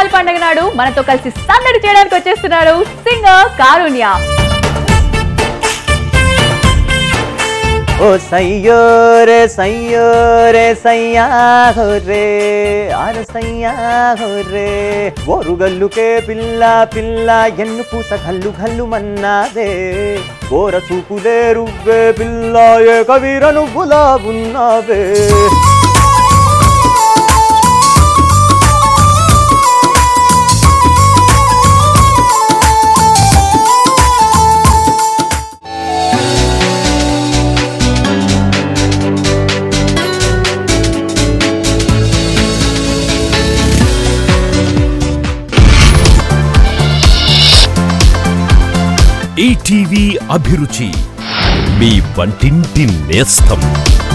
బోనాల పండుగ నాడు మనతో కలిసి సందడి చేయడానికి వచ్చేస్తున్నారు సింగర్ కారుణ్య ఓ సయ్యో రే సయ్యో రే సయ్యా హో రే ఆర సయ్యా హో రే ఓరుగల్లుకే పిల్ల పిల్ల ఎన్ను పూస గల్లు గల్లు మన్నాదే ఓర చూపులే రువ్వే పిల్ల ఏ కవిర నువ్వులా ఉన్నావే ఈటీవీ అభిరుచి మీ వంటింటి నేస్తం